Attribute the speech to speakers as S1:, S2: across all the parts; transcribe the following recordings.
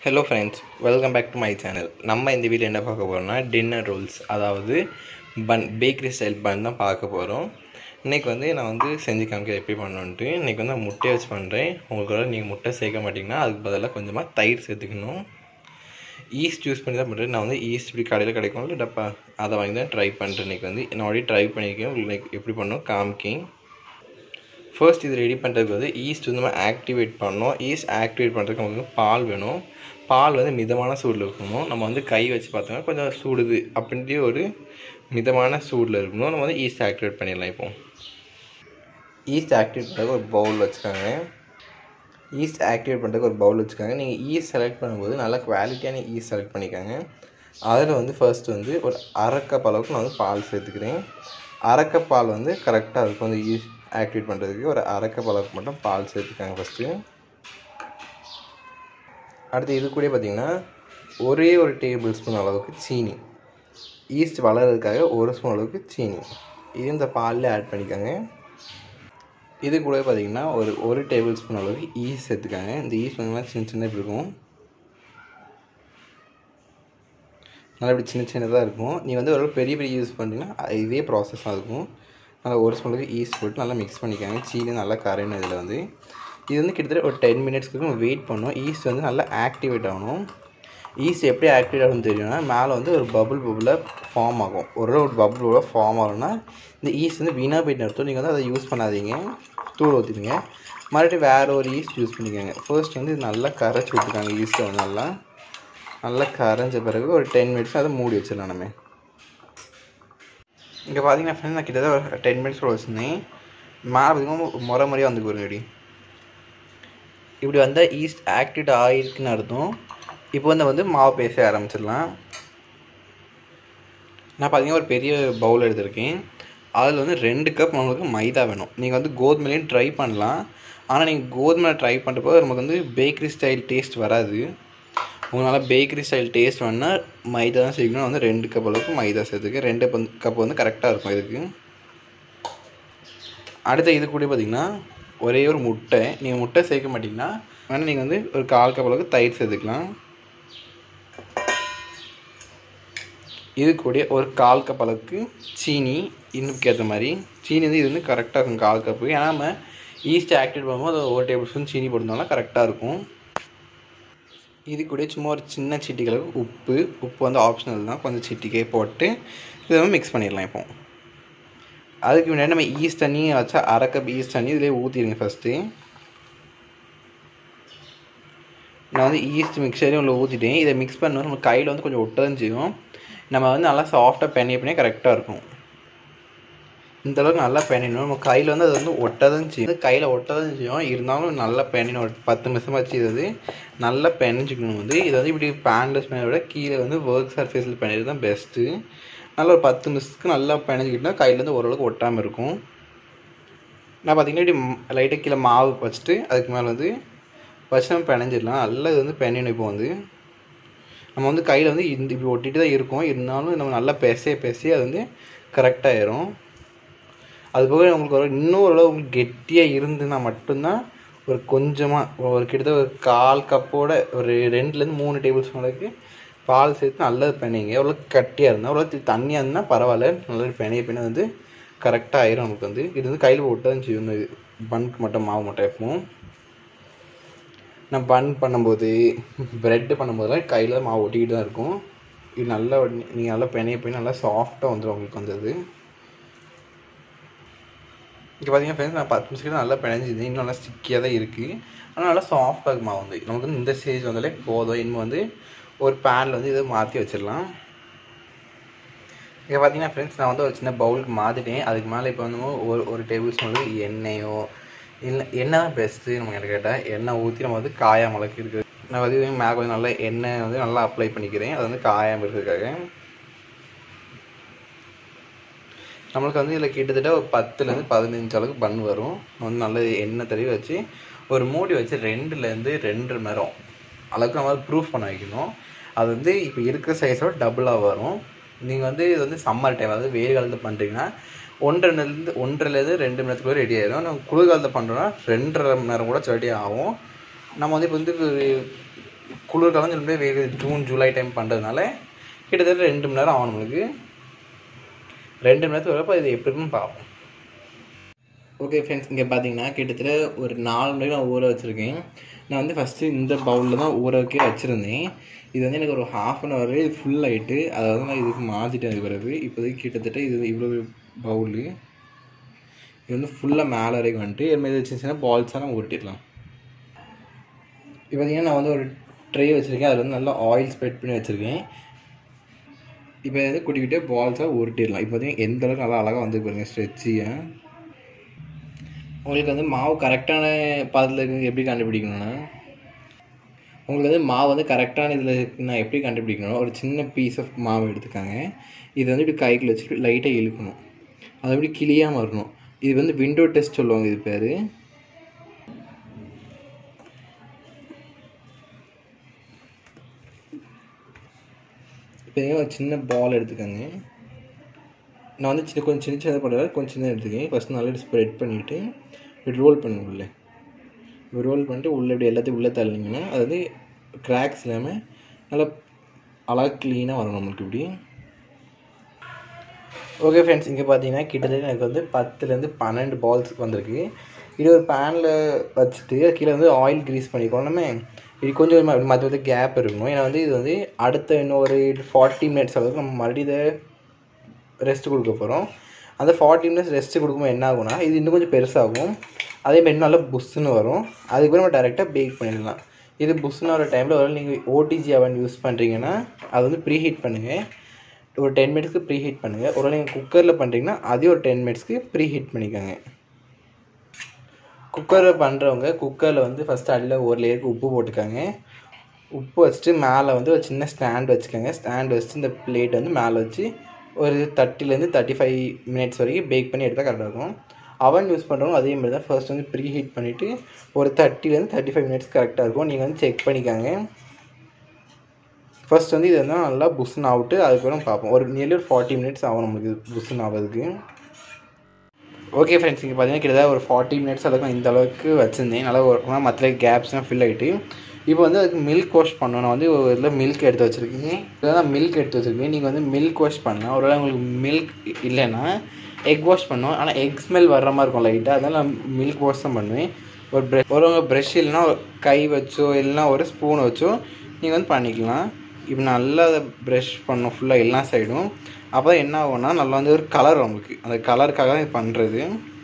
S1: hello friends welcome back to my channel நம்ம இந்த video என்ன பார்க்க போகிறோம்னா டின்னர் ரோல்ஸ் அதாவது பன் பேக்கரி ஸ்டைல் பன் தான் பார்க்க போகிறோம் இன்றைக்கி வந்து நான் வந்து செஞ்சு காமிக்க எப்படி பண்ணணுன்ட்டு இன்றைக்கி வந்து நான் முட்டையை வச்சு பண்ணுறேன் உங்களுக்கு நீங்கள் முட்டை சேர்க்க மாட்டிங்கன்னா அதுக்கு பதிலாக கொஞ்சமாக தயிர் சேர்த்துக்கணும் ஈஸ்ட் யூஸ் பண்ணி தான் பண்ணுறேன் நான் வந்து ஈஸ்ட் இப்படி கடையில் கிடைக்கும்ல டப்பா அதை வாங்கி தான் ட்ரை பண்ணுறேன் இன்றைக்கி வந்து நான் ஆல்ரெடி ட்ரை பண்ணியிருக்கேன் உங்களுக்கு எப்படி பண்ணணும் காமிக்கேன் ஃபர்ஸ்ட் இது ரெடி பண்ணுறதுக்கு வந்து ஈஸ்ட் வந்து நம்ம ஆக்டிவேட் பண்ணோம் ஈஸ்ட் ஆக்டிவேட் பண்ணுறதுக்கு நமக்கு பால் வேணும் பால் வந்து மிதமான சூடில் இருக்கணும் நம்ம வந்து கை வச்சு பார்த்தோம்னா கொஞ்சம் சூடுது அப்படின்ட்டு ஒரு மிதமான சூடில் இருக்கணும் நம்ம வந்து ஈஸ்ட் ஆக்டிவேட் பண்ணிடலாம் இப்போ ஈஸ்ட் ஆக்டிவேட் பண்ணுறதுக்கு ஒரு பவுல் வச்சுக்காங்க ஈஸ்ட் ஆக்டிவேட் பண்ணுறதுக்கு ஒரு பவுல் வச்சுக்காங்க நீங்கள் ஈஸ்ட் செலக்ட் பண்ணும்போது நல்லா குவாலிட்டியான ஈஸ்ட் செலக்ட் பண்ணிக்காங்க அதில் வந்து ஃபர்ஸ்ட் வந்து ஒரு அரை கப் அளவுக்கு நான் வந்து பால் சேர்த்துக்கிறேன் அரை கப் பால் வந்து கரெக்டாக இருக்கும் அந்த ஈஸ்ட் ஆக்டிவேட் பண்ணுறதுக்கு ஒரு அரை கப் அளவுக்கு மட்டும் பால் சேர்த்துக்காங்க ஃபஸ்ட்டு அடுத்து இது கூட பார்த்திங்கன்னா ஒரே ஒரு டேபிள் ஸ்பூன் அளவுக்கு சீனி ஈஸ்ட் வளர்கிறதுக்காக ஒரு ஸ்பூன் அளவுக்கு சீனி இது இந்த பாலில் ஆட் பண்ணிக்கோங்க இது கூட பார்த்திங்கன்னா ஒரு ஒரு டேபிள் ஸ்பூன் அளவுக்கு ஈஸ்ட் சேர்த்துக்காங்க இந்த ஈஸ்ட் வந்து சின்ன சின்ன இப்படி இருக்கும் நல்லா இப்படி சின்ன சின்னதாக இருக்கும் நீ வந்து ஒரு பெரிய பெரிய யூஸ் பண்ணிட்டீங்கன்னா இதே ப்ராசஸ் தான் இருக்கும் நல்லா ஒரு ஸ்பூனுக்கு ஈஸ்ட் போட்டு நல்லா மிக்ஸ் பண்ணிக்காங்க சீனி நல்லா கரையணும் இதில் வந்து இது வந்து கிட்டத்தட்ட ஒரு டென் மினிட்ஸ்க்கு நம்ம வெயிட் பண்ணணும் ஈஸ்ட் வந்து நல்லா ஆக்டிவேட் ஆகணும் ஈஸ்ட் எப்படி ஆக்டிவேட் ஆகும்னு தெரியும்னா மேலே வந்து ஒரு பபுள் பபுளாக ஃபார்ம் ஆகும் ஒரு ஒரு பபுள் பபுளாக ஃபார்ம் ஆகும்னா இந்த ஈஸ்ட் வந்து வீணாக போயிட்டு அர்த்தம் நீங்கள் வந்து அதை யூஸ் பண்ணாதீங்க தூள் ஊற்றிடுங்க மறுபடியும் வேறு ஒரு ஈஸ்ட் யூஸ் பண்ணிக்கோங்க ஃபர்ஸ்ட் வந்து இது நல்லா கரைச்சி விட்டுருக்காங்க ஈஸ்ட்டை வந்து நல்லா நல்லா கரைஞ்ச பிறகு ஒரு டென் மினிட்ஸ் அதை மூடி வச்சிடலாம் நம்ம இங்கே பார்த்தீங்கன்னா ஃப்ரெண்ட்ஸ் நான் கிட்டத்தட்ட ஒரு டென் மினிட்ஸ் வச்சுருந்தேன் மேலே பார்த்தீங்கன்னா முறை முறையாக வந்து பாருங்க இப்படி இப்படி வந்தால் ஈஸ்ட் ஆக்டிவேட் ஆகிருக்குன்னு அர்த்தம் இப்போ வந்து வந்து மாவு பேச ஆரம்பிச்சிடலாம் நான் பார்த்தீங்கன்னா ஒரு பெரிய பவுல் எடுத்திருக்கேன் அதில் வந்து ரெண்டு கப் நம்மளுக்கு மைதா வேணும் நீங்கள் வந்து கோதுமையிலையும் ட்ரை பண்ணலாம் ஆனால் நீங்கள் கோதுமை ட்ரை பண்ணுறப்போ நமக்கு வந்து பேக்கரி ஸ்டைல் டேஸ்ட் வராது உங்களால் பேக்கரி ஸ்டைல் டேஸ்ட் வேணால் மைதா தான் சேர்க்கணும் வந்து ரெண்டு கப் அளவுக்கு மைதா சேர்த்துக்க ரெண்டு கப் வந்து கரெக்டாக இருக்கும் இதுக்கு அடுத்த இது கூட பார்த்திங்கன்னா ஒரே ஒரு முட்டை நீங்கள் முட்டை சேர்க்க மாட்டிங்கன்னா வேணால் நீங்கள் வந்து ஒரு கால் கப் அளவுக்கு தயிர் சேர்த்துக்கலாம் இது கூட ஒரு கால் கப் அளவுக்கு சீனி இன்னுக்கு ஏற்ற மாதிரி சீனி வந்து இது வந்து கரெக்டாக இருக்கும் கால் கப்பு ஏன்னா நம்ம ஈஸ்ட் ஆக்டிவேட் பண்ணும்போது ஒரு டேபிள் ஸ்பூன் சீனி போட்டிருந்தாலும் கரெக்டாக இருக்கும் இது கூட சும்மா ஒரு சின்ன சிட்டிகளுக்கு உப்பு உப்பு வந்து ஆப்ஷனல் தான் கொஞ்சம் சிட்டிக்கே போட்டு இதை வந்து மிக்ஸ் பண்ணிடலாம் இப்போ அதுக்கு முன்னாடி நம்ம ஈஸ்ட் தண்ணி வச்சா அரை கப் ஈஸ்ட் தண்ணி இதிலே ஊற்றிடுங்க ஃபஸ்ட்டு நான் வந்து ஈஸ்ட் மிக்சரையும் உள்ள ஊற்றிட்டேன் இதை மிக்ஸ் பண்ணுவோம் நம்ம கையில் வந்து கொஞ்சம் ஒட்டதான் செய்யும் நம்ம வந்து நல்லா சாஃப்டாக பெனிய பண்ணி கரெக்டாக இருக்கும் இந்த அளவுக்கு நல்லா பெனிடணும் நம்ம கையில் வந்து அது வந்து ஒட்டதான் செய்யும் கையில் ஒட்டதான் செய்யும் இருந்தாலும் நல்லா பெனின ஒரு பத்து நிமிஷம் வச்சு இது நல்லா பெனிஞ்சிக்கணும் வந்து இதை வந்து இப்படி பேன்லெஸ் பண்ண விட கீழே வந்து ஒர்க் சர்ஃபேஸில் பண்ணிடுறது தான் பெஸ்ட்டு நல்லா ஒரு பத்து நிமிஷத்துக்கு நல்லா பெனஞ்சிக்கிட்டால் கையிலேருந்து ஓரளவுக்கு ஒட்டாமல் இருக்கும் நான் பார்த்தீங்கன்னா இப்படி லைட்டாக கீழே மாவு வச்சுட்டு அதுக்கு மேலே வந்து வச்சு நம்ம பெனஞ்சிடலாம் நல்லா இது வந்து பெனணும் இப்போ வந்து நம்ம வந்து கையில் வந்து இந்த இப்படி ஒட்டிட்டு தான் இருக்கும் இருந்தாலும் நம்ம நல்லா பெசைய பெசைய அது வந்து கரெக்டாகிடும் அது போக உங்களுக்கு ஒரு இன்னும் ஓரளவு உங்களுக்கு கெட்டியாக இருந்துன்னா மட்டும்தான் ஒரு கொஞ்சமாக ஒரு கிட்டத்தட்ட ஒரு கால் கப்போட ஒரு ரெண்டுலேருந்து மூணு டேபிள் ஸ்பூன் அளவுக்கு பால் சேர்த்து நல்லா பெணைங்க எவ்வளோ கட்டியாக இருந்தால் எவ்வளோ தண்ணியாக இருந்தால் பரவாயில்ல நல்லா பெணைய பெண்ணை வந்து கரெக்டாக ஆயிரும் நமக்கு வந்து இது வந்து கையில் போட்டு தான் செய்யும் இது பன்க்கு மட்டும் மாவு மட்டும் எப்பவும் நான் பன் பண்ணும்போது ப்ரெட்டு பண்ணும்போதெல்லாம் கையில் தான் மாவு ஒட்டிக்கிட்டு தான் இருக்கும் இது நல்லா நீங்கள் நல்லா பெணைய பெண்ணை நல்லா சாஃப்டாக வந்துடும் உங்களுக்கு வந்தது இங்கே பார்த்தீங்கன்னா ஃப்ரெண்ட்ஸ் நான் பத்து நிமிஷம் நல்லா பிணைஞ்சிது இன்னும் நல்லா ஸ்டிக்கியாக தான் இருக்குது ஆனால் நல்லா சாஃப்டாக இருக்குமா வந்து நமக்கு வந்து இந்த ஸ்டேஜ் வந்தாலே போதும் இன்னும் வந்து ஒரு பேனில் வந்து இதை மாற்றி வச்சிடலாம் இங்கே பார்த்தீங்கன்னா ஃப்ரெண்ட்ஸ் நான் வந்து ஒரு சின்ன பவுலுக்கு மாற்றிட்டேன் அதுக்கு மேலே இப்போ வந்து ஒரு ஒரு டேபிள் ஸ்பூன் வந்து எண்ணெயோ இல்லை எண்ணெய் தான் பெஸ்ட்டு நம்ம கிட்ட கேட்டால் எண்ணெய் ஊற்றி நம்ம வந்து காயாமல் இருக்குது நான் வந்து மேலே கொஞ்சம் நல்லா எண்ணெய் வந்து நல்லா அப்ளை பண்ணிக்கிறேன் அது வந்து காயாமல் இருக்கிறதுக்காக நம்மளுக்கு வந்து இதில் கிட்டத்தட்ட ஒரு பத்துலேருந்து பதினஞ்சு அளவுக்கு பன் வரும் வந்து நல்ல எண்ணெய் தடவி வச்சு ஒரு மூடி வச்சு ரெண்டுலேருந்து ரெண்டு மணி நேரம் அளவுக்கு நம்ம ப்ரூஃப் பண்ண வைக்கணும் அது வந்து இப்போ இருக்கிற சைஸோட டபுளாக வரும் நீங்கள் வந்து இது வந்து சம்மர் டைம் அதாவது வெயில் காலத்தில் பண்ணுறீங்கன்னா ஒன்றரைலேருந்து ஒன்றரைலேருந்து ரெண்டு மணி நேரத்துக்குள்ளே ரெடி ஆயிடும் நம்ம குளிர்காலத்தில் பண்ணுறோன்னா ரெண்டரை மணி நேரம் கூட ரெடி ஆகும் நம்ம வந்து இப்போ வந்து குளிர்காலம் சொல்லும்போது வெயில் ஜூன் ஜூலை டைம் பண்ணுறதுனால கிட்டத்தட்ட ரெண்டு மணி நேரம் ஆகும் நம்மளுக்கு ரெண்டு மணி நேரத்துக்கு வரப்போ இது எப்படி இருக்குன்னு பார்ப்போம் ஓகே ஃப்ரெண்ட்ஸ் இங்கே பார்த்தீங்கன்னா கிட்டத்தட்ட ஒரு நாலு மணி நேரம் நான் ஊற வச்சுருக்கேன் நான் வந்து ஃபஸ்ட்டு இந்த பவுலில் தான் ஊற வைக்க வச்சுருந்தேன் இது வந்து எனக்கு ஒரு ஹாஃப் அன் ஹவர் இது ஃபுல் ஆகிட்டு அதை வந்து நான் இதுக்கு மாற்றிட்டேன் அது பிறகு இப்போதைக்கு கிட்டத்தட்ட இது இவ்வளோ பவுலு இது வந்து ஃபுல்லாக மேலே வரைக்கும் வந்துட்டு இது மாதிரி சின்ன சின்ன பால்ஸாக நம்ம உருட்டிடலாம் இப்போ பார்த்தீங்கன்னா நான் வந்து ஒரு ட்ரே வச்சுருக்கேன் அதில் வந்து நல்லா ஆயில் ஸ்ப்ரெட் பண்ணி வச்சுருக்கேன் இப்போ வந்து குட்டி குட்டியாக பால்ஸாக உருட்டிடலாம் இப்போ பார்த்தீங்கன்னா எந்த அளவுக்கு நல்லா அழகாக வந்து பாருங்கள் ஸ்ட்ரெச்சியாக உங்களுக்கு வந்து மாவு கரெக்டான பாதத்தில் இருக்குது எப்படி கண்டுபிடிக்கணும்னா உங்களுக்கு வந்து மாவு வந்து கரெக்டான இதில் நான் எப்படி கண்டுபிடிக்கணும் ஒரு சின்ன பீஸ் ஆஃப் மாவு எடுத்துக்காங்க இது வந்து இப்படி கைக்குள்ள வச்சுட்டு லைட்டாக இழுக்கணும் அது அப்படி கிளியாமல் வரணும் இது வந்து விண்டோ டெஸ்ட் சொல்லுவாங்க இது பேர் இப்போ ஒரு சின்ன பால் எடுத்துக்கோங்க நான் வந்து சின்ன கொஞ்சம் சின்ன சின்ன பண்ணுறேன் கொஞ்சம் சின்ன எடுத்துக்கேன் ஃபஸ்ட் நல்லா ஸ்ப்ரெட் பண்ணிவிட்டு இப்படி ரோல் பண்ணுங்க உள்ளே இப்படி ரோல் பண்ணிட்டு உள்ளே இப்படி எல்லாத்தையும் உள்ளே தள்ளிங்கன்னா அது வந்து கிராக்ஸ் இல்லாமல் நல்லா அழகாக க்ளீனாக வரும் நம்மளுக்கு இப்படி ஓகே ஃப்ரெண்ட்ஸ் இங்கே பார்த்தீங்கன்னா கிட்டத்தட்ட எனக்கு வந்து பத்துலேருந்து பன்னெண்டு பால்ஸ் வந்திருக்கு இது ஒரு பேனில் வச்சுட்டு கீழே வந்து ஆயில் க்ரீஸ் பண்ணிக்கணும் நம்ம இது கொஞ்சம் மற்ற மற்ற கேப் இருக்கணும் ஏன்னா வந்து இது வந்து அடுத்த இன்னும் ஒரு ஃபார்ட்டி மினிட்ஸ் அளவுக்கு நம்ம மறுபடியும் இதை ரெஸ்ட் கொடுக்க போகிறோம் அந்த ஃபார்ட்டி மினிட்ஸ் ரெஸ்ட் கொடுக்கும்போது என்ன ஆகும்னா இது இன்னும் கொஞ்சம் பெருசாகும் அதே மாதிரி நல்லா புஷ்ஷுன்னு வரும் அதுக்கு நம்ம டேரெக்டாக பேக் பண்ணிடலாம் இது புஷ்ஷுன்னு வர டைமில் ஒரு நீங்கள் ஓடிஜி அவன் யூஸ் பண்ணுறீங்கன்னா அது வந்து ப்ரீ ஹீட் பண்ணுங்கள் ஒரு டென் மினிட்ஸ்க்கு ப்ரீ ஹீட் பண்ணுங்கள் ஒரு நீங்கள் குக்கரில் பண்ணுறீங்கன்னா அதையும் ஒரு டென் மினிட்ஸ்க்கு ப்ரீ ஹீட் பண்ணிக்கோங்க குக்கரில் பண்ணுறவங்க குக்கரில் வந்து ஃபஸ்ட்டு அடியில் ஒரு லேயருக்கு உப்பு போட்டுக்கோங்க உப்பு வச்சுட்டு மேலே வந்து ஒரு சின்ன ஸ்டாண்ட் வச்சுக்கோங்க ஸ்டாண்ட் வச்சுட்டு இந்த பிளேட் வந்து மேலே வச்சு ஒரு தேர்ட்டிலேருந்து தேர்ட்டி ஃபைவ் மினிட்ஸ் வரைக்கும் பேக் பண்ணி எடுத்தால் கரெக்டாக இருக்கும் அவன் யூஸ் பண்ணுறவங்க அதே மாதிரி தான் ஃபர்ஸ்ட் வந்து ப்ரீ ஹீட் பண்ணிவிட்டு ஒரு தேர்ட்டிலேருந்து தேர்ட்டி ஃபைவ் மினிட்ஸ் கரெக்டாக இருக்கும் நீங்கள் வந்து செக் பண்ணிக்கோங்க ஃபர்ஸ்ட் வந்து இது வந்து நல்லா புஷ்ஷன் ஆகிட்டு அதுக்கப்புறம் பார்ப்போம் ஒரு நியர்லி ஒரு ஃபார்ட்டி மினிட்ஸ் ஆகும் நம்மளுக்கு புஷ்ஷன் ஆகிறதுக்கு ஓகே ஃப்ரெண்ட்ஸ் இங்கே பார்த்தீங்கன்னா கிட்டத்தட்ட ஒரு ஃபார்ட்டி மினிட்ஸ் அளவுக்கு இந்த அளவுக்கு வச்சுருந்தேன் நல்லா ஒரு மற்ற கேப்ஸ்லாம் ஃபில் ஆகிட்டு இப்போ வந்து அதுக்கு மில்க் வாஷ் பண்ணணும் நான் வந்து ஒரு இதில் மில்க் எடுத்து வச்சுருக்கேன் இதில் மில்க் எடுத்து வச்சுருக்கேன் நீங்கள் வந்து மில்க் வாஷ் பண்ணால் ஒருவேளை உங்களுக்கு மில்க் இல்லைன்னா எக் வாஷ் பண்ணுவோம் ஆனால் எக் ஸ்மெல் வர்ற மாதிரி இருக்கும் லைட்டாக அதனால் நான் மில்க் வாஷ் தான் பண்ணுவேன் ஒரு ப்ரெஷ் ஒருவங்க ப்ரெஷ் இல்லைன்னா கை வச்சோ இல்லைன்னா ஒரு ஸ்பூன் வச்சோ நீங்கள் வந்து பண்ணிக்கலாம் இப்போ நல்லா அதை ப்ரஷ் பண்ணணும் ஃபுல்லாக எல்லா சைடும் அப்போ தான் என்ன ஆகும்னா நல்லா வந்து ஒரு கலர் உங்களுக்கு அந்த கலருக்காக தான் இது பண்ணுறது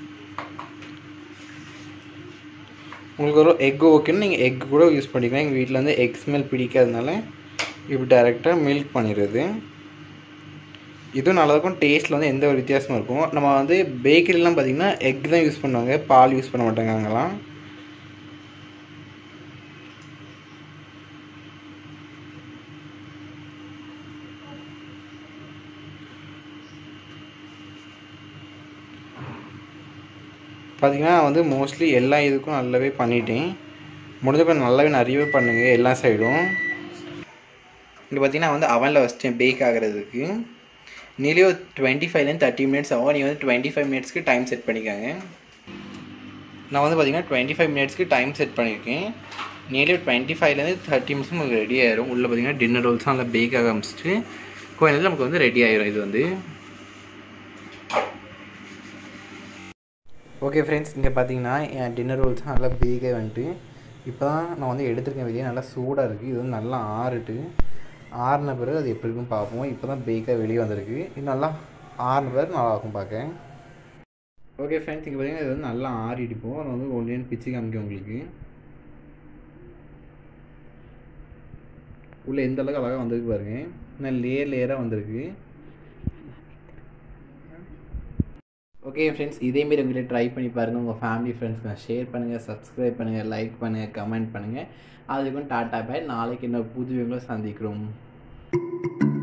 S1: உங்களுக்கு ஒரு எக் ஓகேன்னு நீங்கள் எக் கூட யூஸ் பண்ணிக்கலாம் எங்கள் வீட்டில் வந்து எக் ஸ்மெல் பிடிக்காதனால இப்படி டேரெக்டாக மில்க் பண்ணிடுறது இதுவும் நல்லாயிருக்கும் டேஸ்ட்டில் வந்து எந்த ஒரு வித்தியாசமும் இருக்கும் நம்ம வந்து பேக்கரிலாம் பார்த்திங்கன்னா எக் தான் யூஸ் பண்ணுவாங்க பால் யூஸ் பண்ண மாட்டாங்க அங்கெல்லாம் பார்த்திங்கன்னா வந்து மோஸ்ட்லி எல்லா இதுக்கும் நல்லாவே பண்ணிட்டேன் முடிஞ்ச கொஞ்சம் நல்லாவே நிறையவே பண்ணுங்கள் எல்லா சைடும் இங்கே பார்த்தீங்கன்னா வந்து அவனில் வச்சிட்டேன் பேக் ஆகிறதுக்கு நியர்லி ஒரு டுவெண்ட்டி ஃபைவ்லேருந்து தேர்ட்டி மினிட்ஸ் ஆகும் நீங்கள் வந்து டுவெண்ட்டி ஃபைவ் மினிட்ஸ்க்கு டைம் செட் பண்ணிக்கோங்க நான் வந்து பார்த்தீங்கன்னா டுவெண்ட்டி ஃபைவ் மினிட்ஸ்க்கு டைம் செட் பண்ணியிருக்கேன் நியர்லி டுவெண்ட்டி ஃபைவ்லேருந்து தேர்ட்டி மினிட்ஸ் நமக்கு ரெடி ஆயிரும் உள்ளே பார்த்தீங்கன்னா டின்னர் ரோல்ஸும் நல்லா பேக் ஆக ஆரம்பிச்சிட்டு கொஞ்ச நேரத்தில் நமக்கு வந்து ரெடி ஆயிரும் இது வந்து ஓகே ஃப்ரெண்ட்ஸ் இங்கே பார்த்தீங்கன்னா என் டின்னர் ரோல்ஸ் நல்லா பேகே வந்துட்டு இப்போ தான் நான் வந்து எடுத்திருக்கேன் வெளியே நல்லா சூடாக இருக்குது இது வந்து நல்லா ஆறுட்டு ஆறின பிறகு அது எப்படி இருக்குன்னு பார்ப்போம் இப்போ தான் பேக்காக வெளியே வந்திருக்கு இது நல்லா ஆறின பிறகு நல்லாயிருக்கும் பார்க்க ஓகே ஃப்ரெண்ட்ஸ் இங்கே பார்த்தீங்கன்னா இது வந்து நல்லா ஆறிடிப்போம் அதை வந்து ஒன்று பிச்சு காமிக்கும் உங்களுக்கு உள்ளே எந்த அளவுக்கு அழகாக வந்திருக்கு பாருங்க நான் லேயர் லேயராக வந்திருக்கு ஓகே ஃப்ரெண்ட்ஸ் இதேமாரி உங்கள்கிட்ட ட்ரை பண்ணி பாருங்கள் உங்கள் ஃபேமிலி ஃப்ரெண்ட்ஸ்க்கு ஷேர் பண்ணுங்கள் சப்ஸ்கிரைப் பண்ணுங்கள் லைக் பண்ணுங்கள் கமெண்ட் பண்ணுங்கள் அதுக்கும் டாட்டா பாய் நாளைக்கு என்ன புது சந்திக்கிறோம்